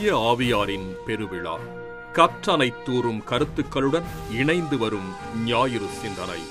தூய ஆவியாரின் பெருவிழா கற்றனை தூறும் கருத்துக்களுடன் இணைந்து வரும் ஞாயிறு சிந்தனை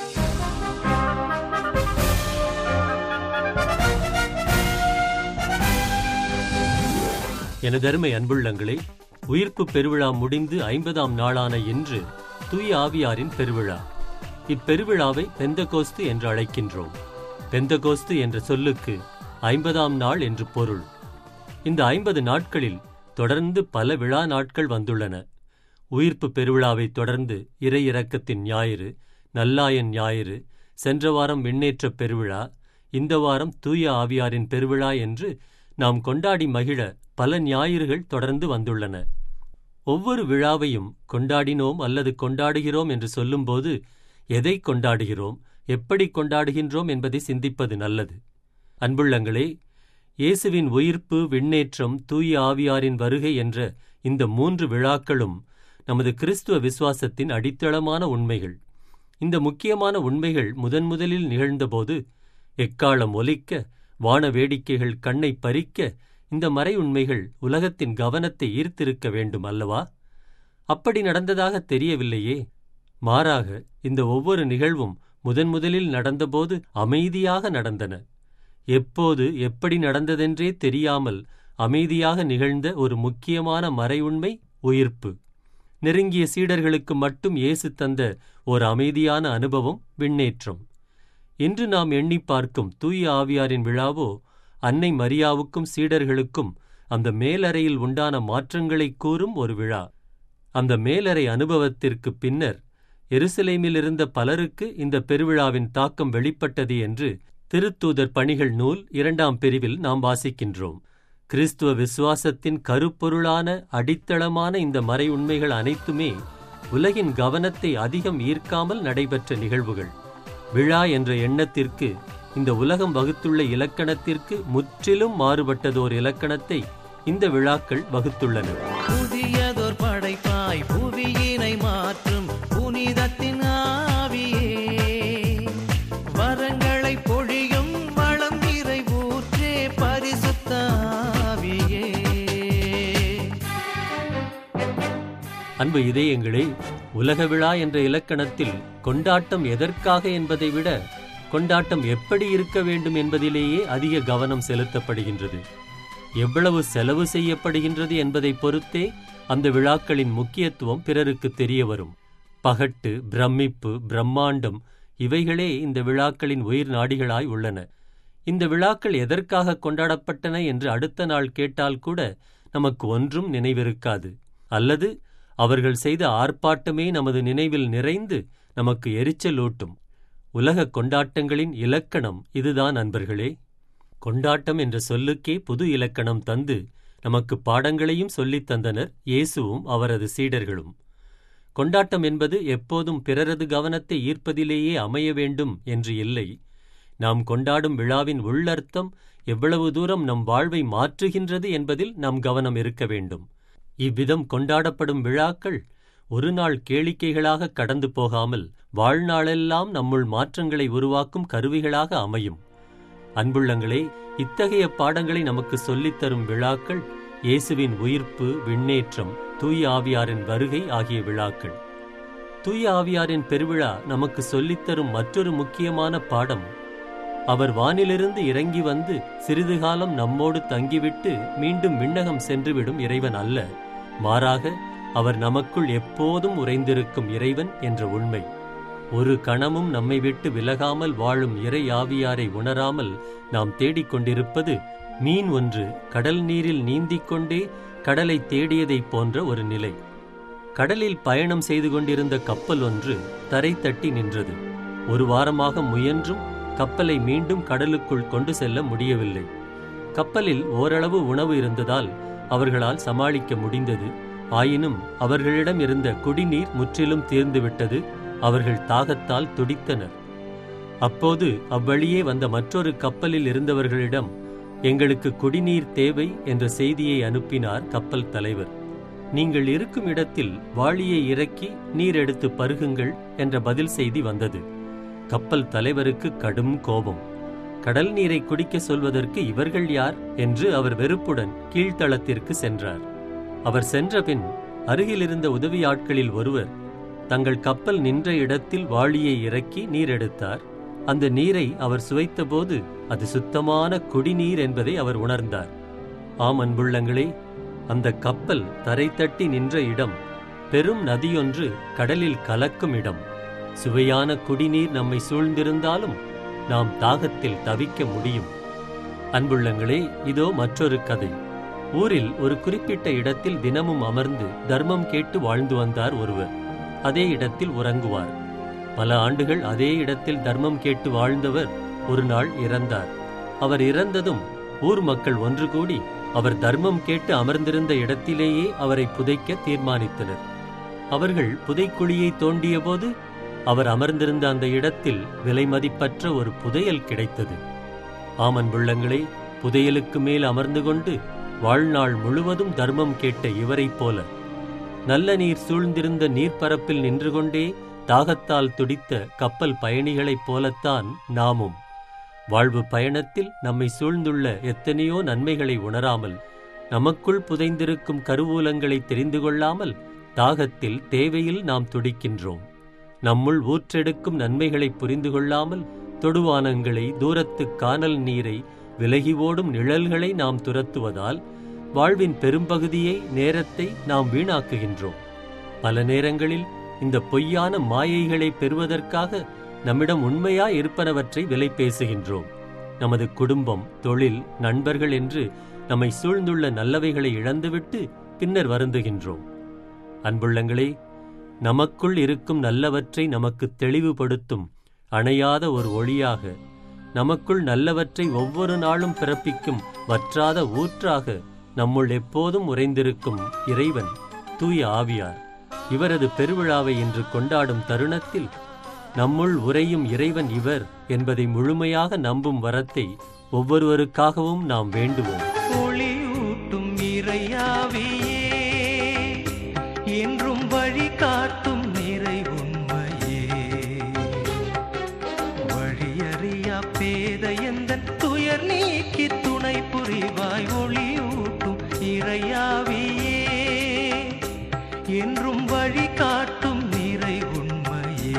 எனதருமை அன்புள்ளங்களே உயிர்ப்பு பெருவிழா முடிந்து ஐம்பதாம் நாளான இன்று தூய ஆவியாரின் பெருவிழா இப்பெருவிழாவை பெந்தகோஸ்து என்று அழைக்கின்றோம் பெந்தகோஸ்து என்ற சொல்லுக்கு ஐம்பதாம் நாள் என்று பொருள் இந்த ஐம்பது நாட்களில் தொடர்ந்து பல விழா நாட்கள் வந்துள்ளன உயிர்ப்பு பெருவிழாவை தொடர்ந்து இறை இறக்கத்தின் ஞாயிறு நல்லாயன் ஞாயிறு சென்ற வாரம் விண்ணேற்றப் பெருவிழா இந்த வாரம் தூய ஆவியாரின் பெருவிழா என்று நாம் கொண்டாடி மகிழ பல ஞாயிறுகள் தொடர்ந்து வந்துள்ளன ஒவ்வொரு விழாவையும் கொண்டாடினோம் அல்லது கொண்டாடுகிறோம் என்று சொல்லும்போது எதை கொண்டாடுகிறோம் எப்படி கொண்டாடுகின்றோம் என்பதை சிந்திப்பது நல்லது அன்புள்ளங்களே இயேசுவின் உயிர்ப்பு விண்ணேற்றம் தூய ஆவியாரின் வருகை என்ற இந்த மூன்று விழாக்களும் நமது கிறிஸ்துவ விசுவாசத்தின் அடித்தளமான உண்மைகள் இந்த முக்கியமான உண்மைகள் முதன் முதலில் நிகழ்ந்தபோது எக்காலம் ஒலிக்க வான வேடிக்கைகள் கண்ணை பறிக்க இந்த மறை உண்மைகள் உலகத்தின் கவனத்தை ஈர்த்திருக்க வேண்டும் அல்லவா அப்படி நடந்ததாக தெரியவில்லையே மாறாக இந்த ஒவ்வொரு நிகழ்வும் முதன் முதலில் நடந்தபோது அமைதியாக நடந்தன எப்போது எப்படி நடந்ததென்றே தெரியாமல் அமைதியாக நிகழ்ந்த ஒரு முக்கியமான மறையுண்மை உயிர்ப்பு நெருங்கிய சீடர்களுக்கு மட்டும் இயேசு தந்த ஒரு அமைதியான அனுபவம் விண்ணேற்றம் இன்று நாம் எண்ணி பார்க்கும் தூய ஆவியாரின் விழாவோ அன்னை மரியாவுக்கும் சீடர்களுக்கும் அந்த மேலறையில் உண்டான மாற்றங்களை கூறும் ஒரு விழா அந்த மேலறை அனுபவத்திற்கு பின்னர் எருசலேமில் இருந்த பலருக்கு இந்த பெருவிழாவின் தாக்கம் வெளிப்பட்டது என்று திருத்தூதர் பணிகள் நூல் இரண்டாம் பிரிவில் நாம் வாசிக்கின்றோம் கிறிஸ்துவ விசுவாசத்தின் கருப்பொருளான அடித்தளமான இந்த மறை உண்மைகள் அனைத்துமே உலகின் கவனத்தை அதிகம் ஈர்க்காமல் நடைபெற்ற நிகழ்வுகள் விழா என்ற எண்ணத்திற்கு இந்த உலகம் வகுத்துள்ள இலக்கணத்திற்கு முற்றிலும் மாறுபட்டதோர் இலக்கணத்தை இந்த விழாக்கள் வகுத்துள்ளன புதியதோர் படைப்பாய் புவியினை மாற்றும் புனிதத்தின் ஆவியே வரங்களை பொழியும் வளம் நிறைவூற்றே பரிசுத்த ஆவியே அன்பு இதயங்களே உலக விழா என்ற இலக்கணத்தில் கொண்டாட்டம் எதற்காக என்பதை விட கொண்டாட்டம் எப்படி இருக்க வேண்டும் என்பதிலேயே அதிக கவனம் செலுத்தப்படுகின்றது எவ்வளவு செலவு செய்யப்படுகின்றது என்பதை பொறுத்தே அந்த விழாக்களின் முக்கியத்துவம் பிறருக்கு தெரிய வரும் பகட்டு பிரமிப்பு பிரம்மாண்டம் இவைகளே இந்த விழாக்களின் உயிர் நாடிகளாய் உள்ளன இந்த விழாக்கள் எதற்காக கொண்டாடப்பட்டன என்று அடுத்த நாள் கேட்டால் கூட நமக்கு ஒன்றும் நினைவிருக்காது அல்லது அவர்கள் செய்த ஆர்ப்பாட்டமே நமது நினைவில் நிறைந்து நமக்கு எரிச்சலூட்டும் உலக கொண்டாட்டங்களின் இலக்கணம் இதுதான் அன்பர்களே கொண்டாட்டம் என்ற சொல்லுக்கே புது இலக்கணம் தந்து நமக்கு பாடங்களையும் சொல்லித் தந்தனர் இயேசுவும் அவரது சீடர்களும் கொண்டாட்டம் என்பது எப்போதும் பிறரது கவனத்தை ஈர்ப்பதிலேயே அமைய வேண்டும் என்று இல்லை நாம் கொண்டாடும் விழாவின் உள்ளர்த்தம் எவ்வளவு தூரம் நம் வாழ்வை மாற்றுகின்றது என்பதில் நம் கவனம் இருக்க வேண்டும் இவ்விதம் கொண்டாடப்படும் விழாக்கள் ஒரு நாள் கேளிக்கைகளாக கடந்து போகாமல் வாழ்நாளெல்லாம் நம்முள் மாற்றங்களை உருவாக்கும் கருவிகளாக அமையும் அன்புள்ளங்களே இத்தகைய பாடங்களை நமக்கு சொல்லித்தரும் விழாக்கள் இயேசுவின் உயிர்ப்பு விண்ணேற்றம் தூய ஆவியாரின் வருகை ஆகிய விழாக்கள் தூய ஆவியாரின் பெருவிழா நமக்கு சொல்லித்தரும் மற்றொரு முக்கியமான பாடம் அவர் வானிலிருந்து இறங்கி வந்து சிறிது காலம் நம்மோடு தங்கிவிட்டு மீண்டும் விண்ணகம் சென்றுவிடும் இறைவன் அல்ல மாறாக அவர் நமக்குள் எப்போதும் உறைந்திருக்கும் இறைவன் என்ற உண்மை ஒரு கணமும் நம்மை விட்டு விலகாமல் வாழும் இறை ஆவியாரை உணராமல் நாம் தேடிக்கொண்டிருப்பது மீன் ஒன்று கடல் நீரில் நீந்திக் கொண்டே கடலை தேடியதைப் போன்ற ஒரு நிலை கடலில் பயணம் செய்து கொண்டிருந்த கப்பல் ஒன்று தரை தட்டி நின்றது ஒரு வாரமாக முயன்றும் கப்பலை மீண்டும் கடலுக்குள் கொண்டு செல்ல முடியவில்லை கப்பலில் ஓரளவு உணவு இருந்ததால் அவர்களால் சமாளிக்க முடிந்தது ஆயினும் அவர்களிடம் இருந்த குடிநீர் முற்றிலும் தீர்ந்துவிட்டது அவர்கள் தாகத்தால் துடித்தனர் அப்போது அவ்வழியே வந்த மற்றொரு கப்பலில் இருந்தவர்களிடம் எங்களுக்கு குடிநீர் தேவை என்ற செய்தியை அனுப்பினார் கப்பல் தலைவர் நீங்கள் இருக்கும் இடத்தில் வாளியை இறக்கி நீர் எடுத்து பருகுங்கள் என்ற பதில் செய்தி வந்தது கப்பல் தலைவருக்கு கடும் கோபம் கடல் நீரை குடிக்க சொல்வதற்கு இவர்கள் யார் என்று அவர் வெறுப்புடன் கீழ்த்தளத்திற்கு சென்றார் அவர் சென்றபின் அருகிலிருந்த உதவியாட்களில் ஒருவர் தங்கள் கப்பல் நின்ற இடத்தில் வாளியை இறக்கி நீர் எடுத்தார் அந்த நீரை அவர் சுவைத்தபோது அது சுத்தமான குடிநீர் என்பதை அவர் உணர்ந்தார் ஆம் அன்புள்ளங்களே அந்த கப்பல் தரை தட்டி நின்ற இடம் பெரும் நதியொன்று கடலில் கலக்கும் இடம் சுவையான குடிநீர் நம்மை சூழ்ந்திருந்தாலும் நாம் தாகத்தில் தவிக்க முடியும் அன்புள்ளங்களே இதோ மற்றொரு கதை ஊரில் ஒரு குறிப்பிட்ட இடத்தில் தினமும் அமர்ந்து தர்மம் கேட்டு வாழ்ந்து வந்தார் ஒருவர் அதே இடத்தில் உறங்குவார் பல ஆண்டுகள் அதே இடத்தில் தர்மம் கேட்டு வாழ்ந்தவர் ஒரு நாள் இறந்தார் அவர் இறந்ததும் ஊர் மக்கள் ஒன்று கூடி அவர் தர்மம் கேட்டு அமர்ந்திருந்த இடத்திலேயே அவரை புதைக்க தீர்மானித்தனர் அவர்கள் புதைக்குழியை தோண்டியபோது அவர் அமர்ந்திருந்த அந்த இடத்தில் விலைமதிப்பற்ற ஒரு புதையல் கிடைத்தது ஆமன் புள்ளங்களே புதையலுக்கு மேல் அமர்ந்து கொண்டு வாழ்நாள் முழுவதும் தர்மம் கேட்ட இவரைப் போல நல்ல நீர் சூழ்ந்திருந்த நீர்ப்பரப்பில் நின்று கொண்டே தாகத்தால் துடித்த கப்பல் பயணிகளைப் போலத்தான் நாமும் வாழ்வு பயணத்தில் நம்மை சூழ்ந்துள்ள எத்தனையோ நன்மைகளை உணராமல் நமக்குள் புதைந்திருக்கும் கருவூலங்களை தெரிந்து கொள்ளாமல் தாகத்தில் தேவையில் நாம் துடிக்கின்றோம் நம்முள் ஊற்றெடுக்கும் நன்மைகளை புரிந்து கொள்ளாமல் தொடுவானங்களை தூரத்து கானல் நீரை விலகி ஓடும் நிழல்களை நாம் துரத்துவதால் வாழ்வின் பெரும்பகுதியை நேரத்தை நாம் வீணாக்குகின்றோம் பல நேரங்களில் இந்த பொய்யான மாயைகளை பெறுவதற்காக நம்மிடம் உண்மையா இருப்பனவற்றை விலை பேசுகின்றோம் நமது குடும்பம் தொழில் நண்பர்கள் என்று நம்மை சூழ்ந்துள்ள நல்லவைகளை இழந்துவிட்டு பின்னர் வருந்துகின்றோம் அன்புள்ளங்களே நமக்குள் இருக்கும் நல்லவற்றை நமக்கு தெளிவுபடுத்தும் அணையாத ஒரு ஒளியாக நமக்குள் நல்லவற்றை ஒவ்வொரு நாளும் பிறப்பிக்கும் வற்றாத ஊற்றாக நம்முள் எப்போதும் உறைந்திருக்கும் இறைவன் தூய ஆவியார் இவரது பெருவிழாவை இன்று கொண்டாடும் தருணத்தில் நம்முள் உறையும் இறைவன் இவர் என்பதை முழுமையாக நம்பும் வரத்தை ஒவ்வொருவருக்காகவும் நாம் வேண்டுவோம் ஒளியூட்டும் இறையாவியே என்றும் வழி காட்டும் நிறை உண்மையே வழியறியா பேத எந்த துயர் நீக்கி துணை புரிவாய் ஒளியூட்டும் இறையாவியே என்றும் வழி காட்டும் நிறை உண்மையே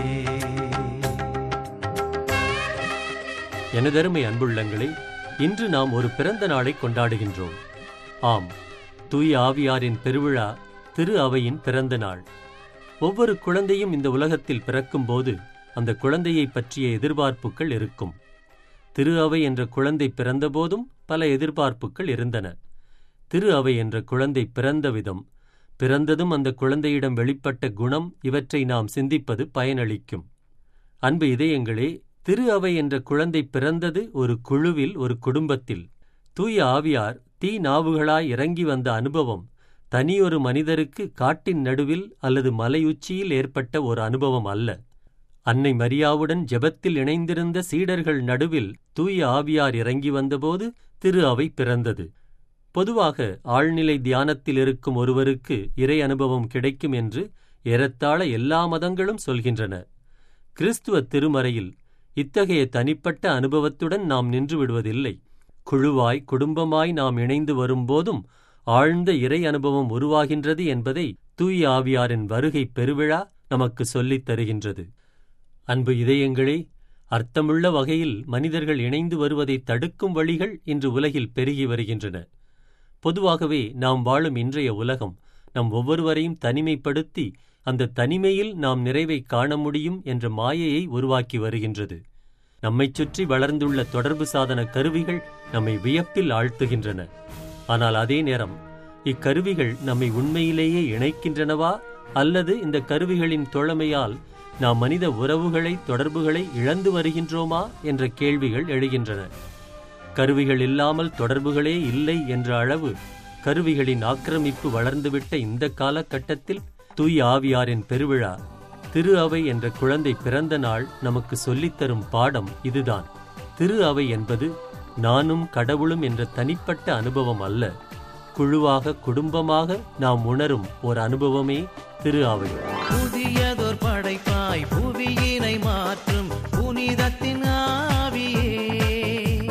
எனதருமை அன்புள்ளங்களே இன்று நாம் ஒரு பிறந்த நாளை கொண்டாடுகின்றோம் ஆம் தூய ஆவியாரின் பெருவிழா திரு அவையின் பிறந்த நாள் ஒவ்வொரு குழந்தையும் இந்த உலகத்தில் பிறக்கும்போது அந்த குழந்தையை பற்றிய எதிர்பார்ப்புகள் இருக்கும் திரு அவை என்ற குழந்தை பிறந்தபோதும் பல எதிர்பார்ப்புகள் இருந்தன திரு அவை என்ற குழந்தை பிறந்த விதம் பிறந்ததும் அந்த குழந்தையிடம் வெளிப்பட்ட குணம் இவற்றை நாம் சிந்திப்பது பயனளிக்கும் அன்பு இதயங்களே திரு அவை என்ற குழந்தை பிறந்தது ஒரு குழுவில் ஒரு குடும்பத்தில் தூய ஆவியார் தீ நாவுகளாய் இறங்கி வந்த அனுபவம் தனியொரு மனிதருக்கு காட்டின் நடுவில் அல்லது மலையுச்சியில் ஏற்பட்ட ஒரு அனுபவம் அல்ல அன்னை மரியாவுடன் ஜெபத்தில் இணைந்திருந்த சீடர்கள் நடுவில் தூய ஆவியார் இறங்கி வந்தபோது திரு அவை பிறந்தது பொதுவாக ஆழ்நிலை தியானத்தில் இருக்கும் ஒருவருக்கு இறை அனுபவம் கிடைக்கும் என்று ஏறத்தாழ எல்லா மதங்களும் சொல்கின்றன கிறிஸ்துவ திருமறையில் இத்தகைய தனிப்பட்ட அனுபவத்துடன் நாம் நின்று விடுவதில்லை குழுவாய் குடும்பமாய் நாம் இணைந்து வரும்போதும் ஆழ்ந்த இறை அனுபவம் உருவாகின்றது என்பதை தூய ஆவியாரின் வருகை பெருவிழா நமக்கு சொல்லித் தருகின்றது அன்பு இதயங்களே அர்த்தமுள்ள வகையில் மனிதர்கள் இணைந்து வருவதை தடுக்கும் வழிகள் இன்று உலகில் பெருகி வருகின்றன பொதுவாகவே நாம் வாழும் இன்றைய உலகம் நம் ஒவ்வொருவரையும் தனிமைப்படுத்தி அந்த தனிமையில் நாம் நிறைவை காண முடியும் என்ற மாயையை உருவாக்கி வருகின்றது நம்மைச் சுற்றி வளர்ந்துள்ள தொடர்பு சாதன கருவிகள் நம்மை வியப்பில் ஆழ்த்துகின்றன ஆனால் அதே நேரம் இக்கருவிகள் நம்மை உண்மையிலேயே இணைக்கின்றனவா அல்லது இந்த கருவிகளின் தோழமையால் நாம் மனித உறவுகளை தொடர்புகளை இழந்து வருகின்றோமா என்ற கேள்விகள் எழுகின்றன கருவிகள் இல்லாமல் தொடர்புகளே இல்லை என்ற அளவு கருவிகளின் ஆக்கிரமிப்பு வளர்ந்துவிட்ட இந்த காலகட்டத்தில் தூய் ஆவியாரின் பெருவிழா திரு அவை என்ற குழந்தை பிறந்த நாள் நமக்கு சொல்லித்தரும் பாடம் இதுதான் திரு அவை என்பது நானும் கடவுளும் என்ற தனிப்பட்ட அனுபவம் அல்ல குழுவாக குடும்பமாக நாம் உணரும் ஒரு அனுபவமே திரு அவை புதியதோர் படைப்பாய் புவியினை மாற்றும் புனிதத்தின் ஆவியே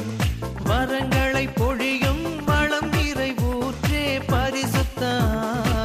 வரங்களை பொழியும் வளம் நிறைவூற்றே பரிசுத்த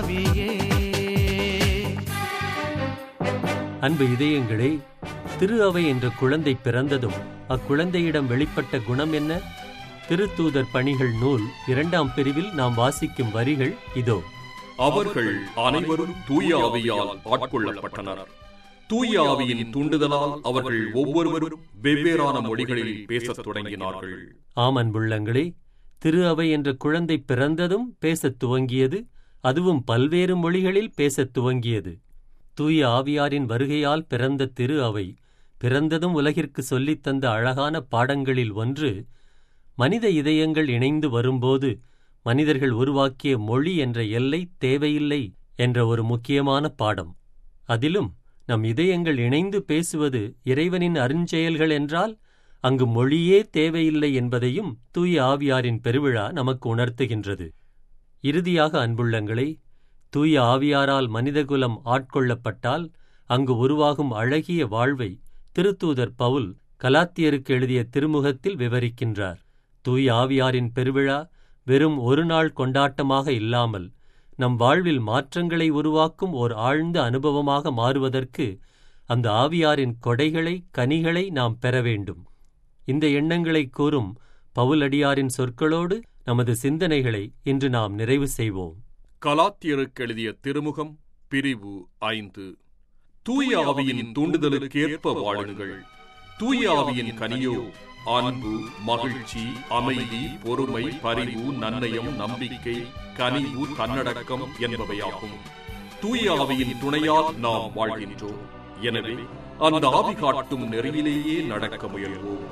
அன்பு இதயங்களே திரு அவை என்ற குழந்தை பிறந்ததும் அக்குழந்தையிடம் வெளிப்பட்ட குணம் என்ன திருத்தூதர் பணிகள் நூல் இரண்டாம் பிரிவில் நாம் வாசிக்கும் வரிகள் இதோ அவர்கள் அனைவரும் தூய ஆவியால் ஆட்கொள்ளப்பட்டனர் தூய ஆவியின் தூண்டுதலால் அவர்கள் ஒவ்வொருவரும் வெவ்வேறான மொழிகளில் பேசத் தொடங்கினார்கள் ஆம் அன்புள்ளங்களே திரு அவை என்ற குழந்தை பிறந்ததும் பேசத் துவங்கியது அதுவும் பல்வேறு மொழிகளில் பேசத் துவங்கியது தூய ஆவியாரின் வருகையால் பிறந்த திரு அவை பிறந்ததும் உலகிற்கு சொல்லித் தந்த அழகான பாடங்களில் ஒன்று மனித இதயங்கள் இணைந்து வரும்போது மனிதர்கள் உருவாக்கிய மொழி என்ற எல்லை தேவையில்லை என்ற ஒரு முக்கியமான பாடம் அதிலும் நம் இதயங்கள் இணைந்து பேசுவது இறைவனின் அருஞ்செயல்கள் என்றால் அங்கு மொழியே தேவையில்லை என்பதையும் தூய ஆவியாரின் பெருவிழா நமக்கு உணர்த்துகின்றது இறுதியாக அன்புள்ளங்களே தூய ஆவியாரால் மனிதகுலம் ஆட்கொள்ளப்பட்டால் அங்கு உருவாகும் அழகிய வாழ்வை திருத்தூதர் பவுல் கலாத்தியருக்கு எழுதிய திருமுகத்தில் விவரிக்கின்றார் தூய ஆவியாரின் பெருவிழா வெறும் ஒரு நாள் கொண்டாட்டமாக இல்லாமல் நம் வாழ்வில் மாற்றங்களை உருவாக்கும் ஓர் ஆழ்ந்த அனுபவமாக மாறுவதற்கு அந்த ஆவியாரின் கொடைகளை கனிகளை நாம் பெற வேண்டும் இந்த எண்ணங்களை கூறும் பவுலடியாரின் சொற்களோடு நமது சிந்தனைகளை இன்று நாம் நிறைவு செய்வோம் கலாத்தியருக்கு எழுதிய திருமுகம் பிரிவு ஐந்து தூய ஆவியின் தூண்டுதலுக்கேற்ப வாழுங்கள் தூய ஆவியின் கனியோ அன்பு மகிழ்ச்சி அமைதி பொறுமை பரிவு நன்னயம் நம்பிக்கை கனிவு தன்னடக்கம் என்பவையாகும் தூய ஆவியின் துணையால் நாம் வாழ்கின்றோம் எனவே அந்த ஆவி காட்டும் நெறியிலேயே நடக்க முயல்வோம்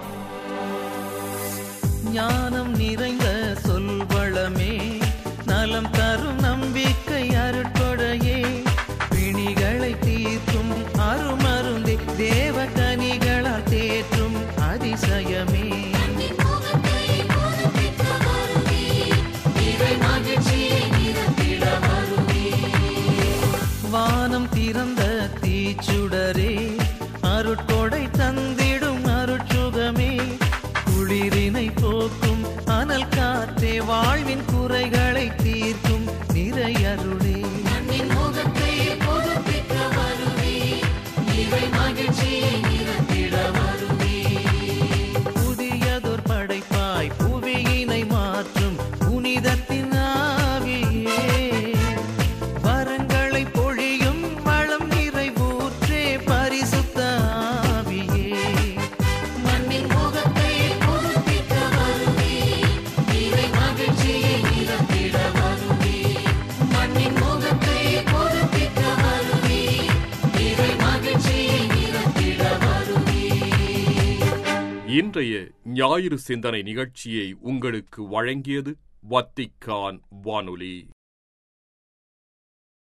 ஞானம் நிறைந்த சொல்வளமே நலம் தரும் நம்பிக்கை அருட்கொடையே பிணிகளை தீர்க்கும் அருமருந்தே தேவ கனிகளால் தேற்றும் அதிசயமே வானம் திறந்த தீச்சுடரே அருட்கொடை தந்திடும் அருட்சுகமே குளிரினை போக்கும் அனல் காற்றே வாழ்வின் குறைகளை தீர்க்கும் நிறையருளே புதியதொரு படைப்பாய் புவியினை மாற்றும் புனிதத்தின் ஆவியே வரங்களை பொழியும் வளம் நிறைவூற்றே பரிசுத்த ஆவியே மண்ணின் முகத்தை புதுப்பிக்க வருவே இறை மகிழ்ச்சியை நிரப்பிட வருவே மண்ணின் முகத்தை புதுப்பிக்க வருவே இறை மகிழ்ச்சியை நிரப்பிட வருவே இன்றைய ஞாயிறு சிந்தனை நிகழ்ச்சியை உங்களுக்கு வழங்கியது வத்திக்கான் வானொலி